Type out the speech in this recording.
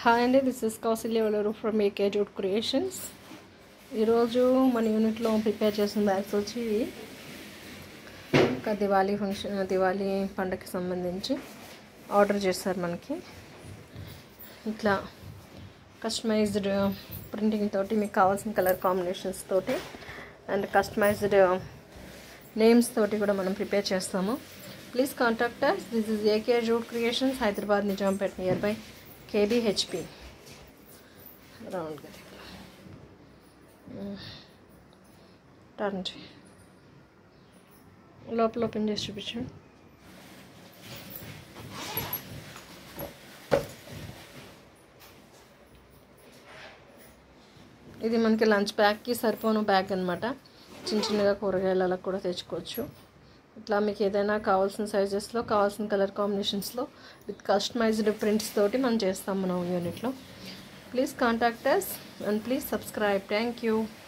hi అండి this is Kausalya వలరు from AK jute creations ఈరోజు మన యూనిట్లో ప్రిపేర్ చేసిన బ్యాగ్స్ వచ్చి ఇవి ఒక దివాళీ ఫంక్షన్ దివాళీ పండగకి సంబంధించి ఆర్డర్ చేస్తారు మనకి ఇట్లా కస్టమైజ్డ్ ప్రింటింగ్ తోటి మీకు కావాల్సిన కలర్ కాంబినేషన్స్ తోటి అండ్ కస్టమైజ్డ్ నేమ్స్ తోటి కూడా మనం ప్రిపేర్ చేస్తాము please contact us this is AK jute creations Hyderabad Nizampet near by KBHP రౌండ్గా టర్న్ చేయి లోపల ఓపెన్ చేసి చూపించండి ఇది మనకి లంచ్ బ్యాగ్కి సరిపోను బ్యాగ్ అనమాట చిన్న చిన్నగా కూరగాయలు అలా కూడా తెచ్చుకోవచ్చు ఇట్లా మీకు ఏదైనా కావాల్సిన సైజెస్లో కావాల్సిన కలర్ కాంబినేషన్స్లో విత్ కస్టమైజ్డ్ ప్రింట్స్ తోటి మనం చేస్తాం మనం యూనిట్లో please contact us and please subscribe thank you